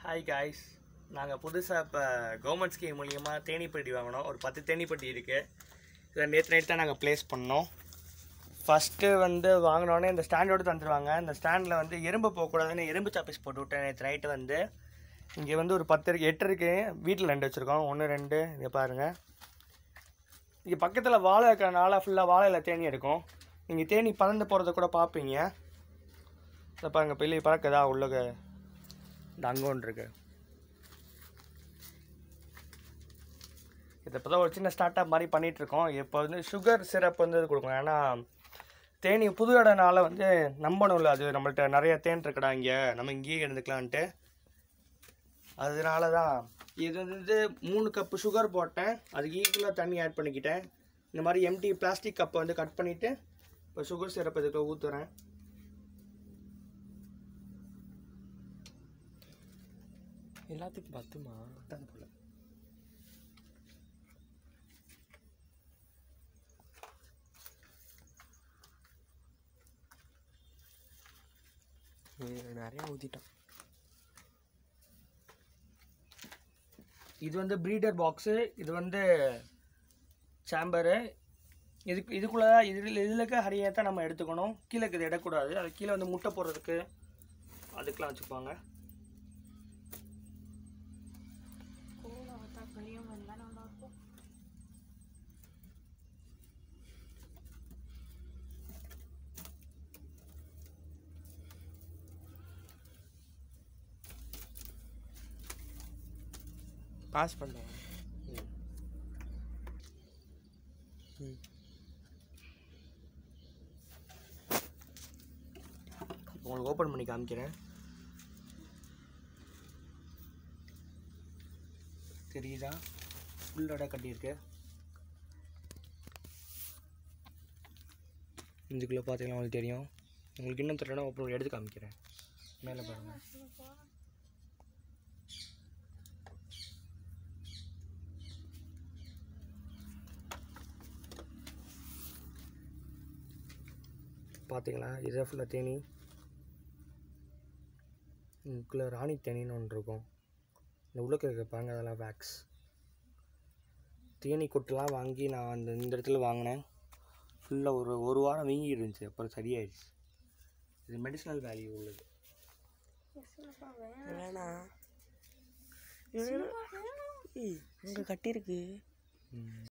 hi guys நாங்கள் புதுசாக இப்போ கவர்மெண்ட் ஸ்கீம் மூலியமாக தேனீப்பெட்டி வாங்கினோம் ஒரு பத்து தேனீப்பெட்டி இருக்குது இதை நேற்று நைட் தான் நாங்கள் ப்ளேஸ் பண்ணோம் ஃபஸ்ட்டு வந்து வாங்கினோடனே இந்த ஸ்டாண்டோடு தந்துடுவாங்க இந்த ஸ்டாண்டில் வந்து எறும்பு போகக்கூடாதுன்னு எறும்பு சாப்பீஸ் போட்டு விட்டேன் நேற்று நைட்டு வந்து இங்கே வந்து ஒரு பத்து இருக்கு எட்டு இருக்கு வீட்டில் ரெண்டு வச்சுருக்கோம் ஒன்று ரெண்டு இங்கே பாருங்கள் இங்கே பக்கத்தில் வாழை இருக்கிறனால ஃபுல்லாக வாழையில் தேனி இருக்கும் நீங்கள் தேனி பறந்து போகிறத கூட பார்ப்பீங்க இதை பாருங்க பெரிய பறக்குதா உள்ளக இந்த அங்கே ஒன்று இருக்கு இது இப்போ தான் ஒரு சின்ன ஸ்டார்ட் அப் மாதிரி பண்ணிட்டு இருக்கோம் இப்போ வந்து சுகர் சிரப் வந்து இது கொடுக்கணும் ஏன்னா தேனி புது இடனால வந்து நம்பணும்ல அது நம்மள்ட்ட நிறைய தேன் இருக்குடா இங்கே நம்ம இங்கேயே இருந்துக்கலான்ட்டு அதனால தான் இது வந்து மூணு கப்பு சுகர் போட்டேன் அதுக்கு ஈக்குவலாக தண்ணி ஆட் பண்ணிக்கிட்டேன் இந்த மாதிரி எம்டி பிளாஸ்டிக் கப்பை வந்து கட் பண்ணிவிட்டு இப்போ சுகர் சிரப் இதுக்கு ஊற்றுறேன் எல்லாத்துக்கும் பத்துமா பத்தாது போல இது நிறையா ஊற்றிட்டோம் இது வந்து ப்ரீடர் பாக்ஸு இது வந்து சாம்பரு இதுக்கு இதுக்குள்ளே இதில் இதில் இருக்க ஹரியை தான் நம்ம எடுத்துக்கணும் கீழே இருக்கிறது இடக்கூடாது அது கீழே வந்து முட்டை போடுறதுக்கு அதுக்கெலாம் வச்சுப்பாங்க பாஸ் பண்ணேன் ம் உங்களுக்கு ஓப்பன் பண்ணி காமிக்கிறேன் தெரியுதா ஃபுல்லோட கட்டியிருக்கு இதுக்குள்ளே பார்த்தீங்கன்னா உங்களுக்கு தெரியும் உங்களுக்கு இன்னும் தெரியலனா அப்புறம் எடுத்து காமிக்கிறேன் மேலே பாருங்கள் பார்த்தீங்களா இதே ஃபுல்லாக தேனி இதுக்குள்ளே ராணி தேனின்னு ஒன்று இருக்கும் இந்த உள்ளுக்க இருக்க பாருங்க அதெல்லாம் வேக்ஸ் தேனி கொட்டுலாம் வாங்கி நான் அந்த இந்த இடத்துல வாங்கினேன் ஃபுல்லாக ஒரு ஒரு வாரம் வீங்கி இருந்துச்சு அப்புறம் சரியாயிடுச்சு இது மெடிசனல் வேல்யூ உள்ளது வேணா இங்கே கட்டியிருக்கு